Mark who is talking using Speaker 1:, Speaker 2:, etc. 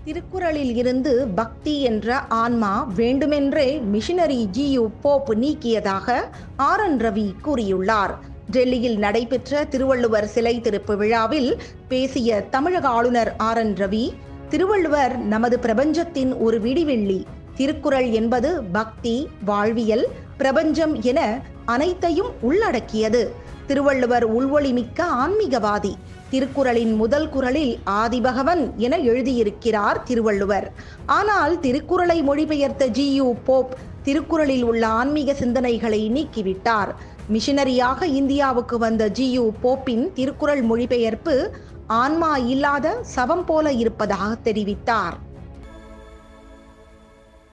Speaker 1: திருக்குறளில் இருந்து பக்தி என்ற ஆன்மா வேண்டுமென்றே மிஷனரி ஜியு போப் நீக்கியதாக ஆர் என் ரவி கூறியுள்ளார் டெல்லியில் நடைபெற்ற திருவள்ளுவர் சிலை திறப்பு விழாவில் பேசிய தமிழக ஆளுநர் ஆர் என் ரவி திருவள்ளுவர் நமது பிரபஞ்சத்தின் ஒரு விடிவெள்ளி திருக்குறள் என்பது பக்தி வாழ்வியல் பிரபஞ்சம் என அனைத்தையும் உள்ளடக்கியது திருவள்ளுவர் உள்வொளிமிக்க ஆன்மீகவாதி திருக்குறளின் முதல் குறளில் ஆதிபகவன் என எழுதியிருக்கிறார் திருவள்ளுவர் ஆனால் திருக்குறளை மொழிபெயர்த்த ஜியு போப் திருக்குறளில் உள்ள ஆன்மீக சிந்தனைகளை நீக்கிவிட்டார் மிஷனரியாக இந்தியாவுக்கு வந்த ஜியு போப்பின் திருக்குறள் மொழிபெயர்ப்பு ஆன்மா இல்லாத சவம் போல இருப்பதாக தெரிவித்தார்